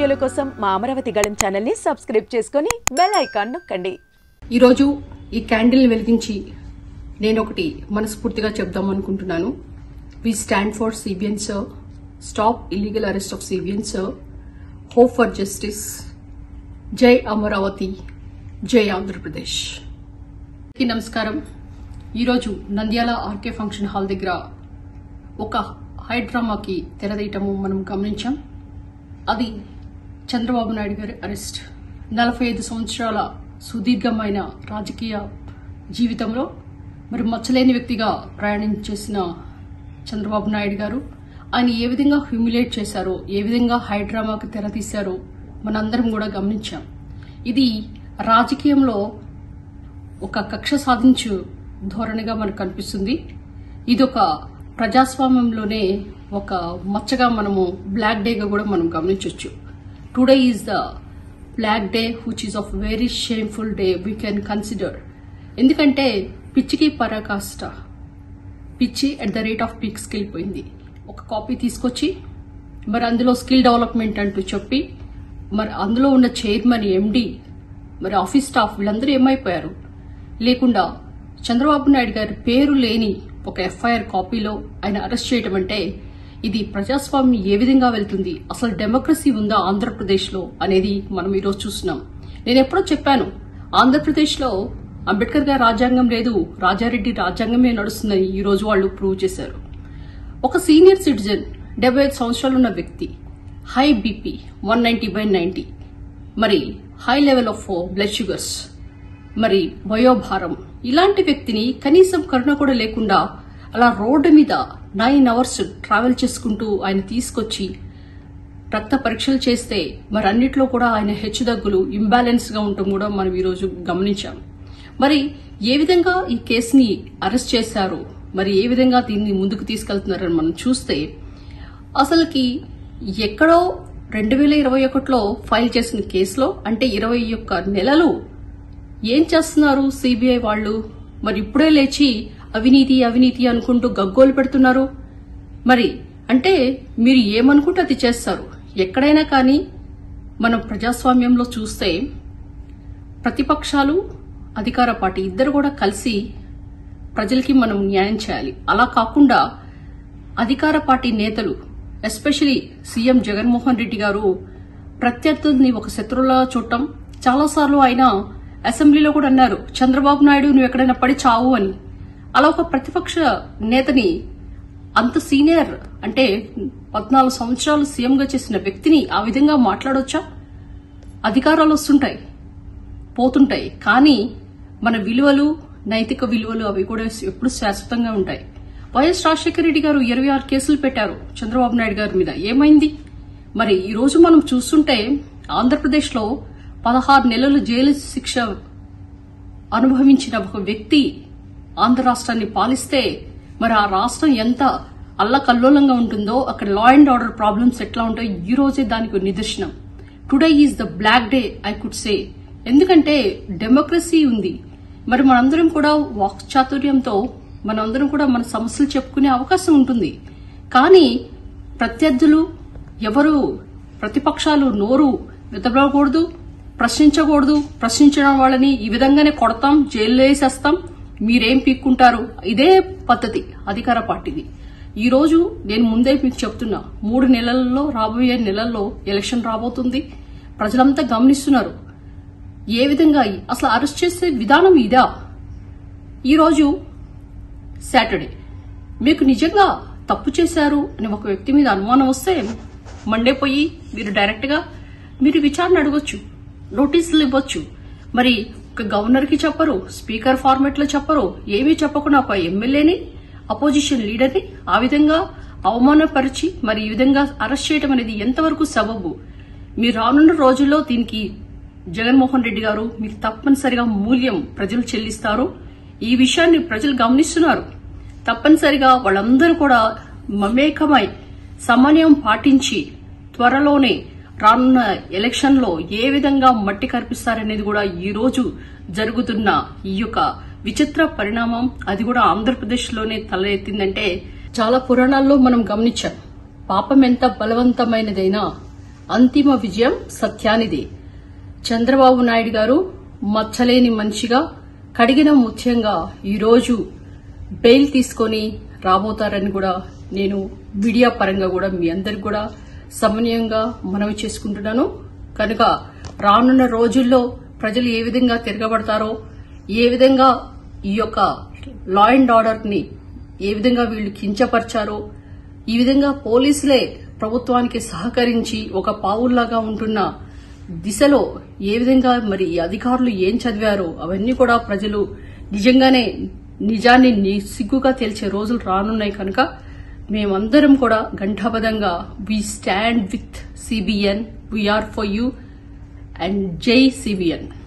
వీడియోల కోసం మా అమరావతి గళం ఛానల్ ని సబ్స్క్రైబ్ చేసుకుని బెల్ ఐకాన్ నొక్కండి ఈరోజు ఈ క్యాండిల్ని వెలిగించి నేను ఒకటి మనస్ఫూర్తిగా చెప్దాం అనుకుంటున్నాను we stand for CBN sir stop illegal arrest of CBN sir hope for justice జై అమరావతి జై ఆంధ్రప్రదేశ్ అందరికీ నమస్కారం ఈరోజు నంద్యాల ఆర్కే ఫంక్షన్ హాల్ దగ్గర ఒక హై డ్రామాకి తెరదీయటము మనం గమనించాం అది చంద్రబాబు నాయుడు గారి అరెస్ట్ నలభై ఐదు సంవత్సరాల సుదీర్ఘమైన రాజకీయ జీవితంలో మరి మచ్చలేని వ్యక్తిగా ప్రయాణం చేసిన చంద్రబాబు నాయుడు గారు ఆయన ఏ విధంగా హ్యూమిలేట్ చేశారో ఏ విధంగా హై డ్రామాకి తెరతీశారో మనందరం కూడా గమనించాం ఇది రాజకీయంలో ఒక కక్ష సాధించు ధోరణిగా మనకు కనిపిస్తుంది ఇదొక ప్రజాస్వామ్యంలోనే ఒక మచ్చగా మనము బ్లాక్ డేగా కూడా మనం గమనించవచ్చు today is the black day which is of very shameful day we can consider ఎందుకంటే పిచ్చికి పరాకాష్ట పిచ్చి అట్ ద రేట్ ఆఫ్ పీక్స్కి వెళ్ళిపోయింది ఒక కాపీ తీసుకొచ్చి మరి అందులో స్కిల్ డెవలప్మెంట్ అంటూ చెప్పి మరి అందులో ఉన్న చైర్మన్ ఎండి మరి ఆఫీస్ స్టాఫ్ వీళ్ళందరూ ఏమైపోయారు లేకుండా చంద్రబాబు నాయుడు గారి పేరు లేని ఒక ఎఫ్ఐఆర్ కాపీలో ఆయన అరెస్ట్ చేయడం అంటే ఇది ప్రజాస్వామ్యం ఏ విధంగా వెళ్తుంది అసలు డెమోక్రసీ ఉందా ఆంధ్రప్రదేశ్లో అనేది మనం ఈరోజు చూస్తున్నాం నేను ఎప్పుడో చెప్పాను ఆంధ్రప్రదేశ్లో అంబేద్కర్ గారి రాజ్యాంగం లేదు రాజారెడ్డి రాజ్యాంగమే నడుస్తుందని ఈ రోజు వాళ్ళు ప్రూవ్ చేశారు ఒక సీనియర్ సిటిజన్ డెబ్బై ఐదు సంవత్సరాలు ఉన్న వ్యక్తి high BP one ninety by ninety మరి high level of blood sugars మరి వయోభారం ఇలాంటి వ్యక్తిని కనీసం కరుణ కూడా లేకుండా అలా రోడ్డు మీద నైన్ అవర్స్ ట్రావెల్ చేసుకుంటూ ఆయన తీసుకొచ్చి రక్త పరీక్షలు చేస్తే మరి అన్నిట్లో కూడా ఆయన హెచ్చుదగ్గులు ఇంబ్యాలెన్స్ గా ఉండటం కూడా మనం ఈరోజు గమనించాం మరి ఏ విధంగా ఈ కేసుని అరెస్ట్ చేశారు మరి ఏ విధంగా దీన్ని ముందుకు తీసుకెళ్తున్నారని మనం చూస్తే అసలుకి ఎక్కడో రెండు వేల ఇరవై ఒకటిలో ఫైల్ చేసిన కేసులో అంటే ఇరవై ఒక్క నెలలు ఏం చేస్తున్నారు సిబిఐ వాళ్ళు మరి ఇప్పుడే లేచి అవినీతి అవినీతి అనుకుంటూ గగ్గోలు పెడుతున్నారు మరి అంటే మీరు ఏమనుకుంటే అది చేస్తారు ఎక్కడైనా కానీ మనం ప్రజాస్వామ్యంలో చూస్తే ప్రతిపక్షాలు అధికార పార్టీ ఇద్దరు కూడా కలిసి ప్రజలకి మనం న్యాయం చేయాలి అలా కాకుండా అధికార పార్టీ నేతలు ఎస్పెషలీ సీఎం జగన్మోహన్ రెడ్డి గారు ప్రత్యర్థుల్ని ఒక శత్రువులా చూడటం చాలాసార్లు ఆయన అసెంబ్లీలో కూడా అన్నారు చంద్రబాబు నాయుడు నువ్వు ఎక్కడైనా పడి చావు అని అలా ఒక ప్రతిపక్ష నేతని అంత సీనియర్ అంటే పద్నాలుగు సంవత్సరాలు సీఎంగా చేసిన వ్యక్తిని ఆ విధంగా మాట్లాడొచ్చా అధికారాలు వస్తుంటాయి పోతుంటాయి కానీ మన విలువలు నైతిక విలువలు అవి కూడా ఎప్పుడు శాశ్వతంగా ఉంటాయి వైఎస్ రాజశేఖర రెడ్డి గారు ఇరవై ఆరు కేసులు పెట్టారు చంద్రబాబు నాయుడు గారి మీద ఏమైంది మరి ఈ రోజు మనం చూస్తుంటే ఆంధ్రప్రదేశ్లో పదహారు నెలలు జైలు శిక్ష అనుభవించిన ఒక వ్యక్తి ఆంధ్ర రాష్ట్రాన్ని పాలిస్తే మరి ఆ రాష్ట్రం ఎంత అల్లకల్లోలంగా ఉంటుందో అక్కడ లా అండ్ ఆర్డర్ ప్రాబ్లమ్స్ ఎట్లా ఉంటాయో ఈ రోజే దానికి నిదర్శనం today is the black day I could say ఎందుకంటే డెమోక్రసీ ఉంది మరి మనందరం కూడా వాక్చాతుర్యంతో మనందరం కూడా మన సమస్యలు చెప్పుకునే అవకాశం ఉంటుంది కానీ ప్రత్యర్థులు ఎవరు ప్రతిపక్షాలు నోరు వెతబడకూడదు ప్రశ్నించకూడదు ప్రశ్నించిన వాళ్ళని ఈ విధంగానే కొడతాం జైల్లో వేసేస్తాం మీరేం పీక్కుంటారు ఇదే పద్ధతి అధికార పార్టీది ఈ రోజు నేను ముందే మీకు చెప్తున్నా మూడు నెలల్లో రాబోయే నెలల్లో ఎలక్షన్ రాబోతుంది ప్రజలంతా గమనిస్తున్నారు ఏ విధంగా అసలు అరెస్ట్ చేసే విధానం ఇదా ఈరోజు సాటర్డే మీకు నిజంగా తప్పు చేశారు అని ఒక వ్యక్తి మీద అనుమానం వస్తే మండే పోయి మీరు డైరెక్ట్ గా మీరు విచారణ అడగొచ్చు నోటీసులు ఇవ్వచ్చు మరి ఒక గవర్నర్ కి చెప్పరు స్పీకర్ ఫార్మెట్ లో చెప్పరు ఏమీ చెప్పకుండా ఒక ఎమ్మెల్యేని అపోజిషన్ లీడర్ని ఆ విధంగా అవమానపరిచి మరి ఈ విధంగా అరెస్ట్ చేయడం అనేది ఎంతవరకు సబబు మీరు రానున్న రోజుల్లో దీనికి జగన్మోహన్ రెడ్డి గారు మీకు తప్పనిసరిగా మూల్యం ప్రజలు చెల్లిస్తారు ఈ విషయాన్ని ప్రజలు గమనిస్తున్నారు తప్పనిసరిగా వాళ్ళందరూ కూడా మమేకమై సమన్వయం పాటించి త్వరలోనే రానున్న ఎలక్షన్ లో ఏ విధంగా మట్టి కనిపిస్తారనేది కూడా ఈ రోజు జరుగుతున్న ఈ యొక్క విచిత్ర పరిణామం అది కూడా ఆంధ్రప్రదేశ్ లోనే తల ఎత్తిందంటే చాలా పురాణాల్లో మనం గమనించాం పాపం ఎంత బలవంతమైనదైనా అంతిమ విజయం సత్యానిదే చంద్రబాబు నాయుడు గారు మచ్చలేని మనిషిగా కడిగిన ముత్యంగా ఈరోజు బెయిల్ తీసుకొని రాబోతారని కూడా నేను మీడియా పరంగా కూడా మీ అందరికి కూడా సమన్వయంగా మనవి చేసుకుంటున్నాను కనుక రానున్న రోజుల్లో ప్రజలు ఏ విధంగా తిరగబడతారో ఏ విధంగా ఈ యొక్క లా అండ్ ఆర్డర్ ని ఏ విధంగా వీళ్ళు కించపరిచారో ఈ విధంగా పోలీసులే ప్రభుత్వానికి సహకరించి ఒక పావుల్లాగా ఉంటున్న దిశలో ఏ విధంగా మరి ఈ అధికారులు ఏం చదివారో అవన్నీ కూడా ప్రజలు నిజంగానే నిజాన్ని ని- సిగ్గుగా తేల్చే రోజులు రానున్నాయి కనుక మేమందరం కూడా ఘంటాబద్ధంగా we stand with CBN we are for you and జై సిబిఎన్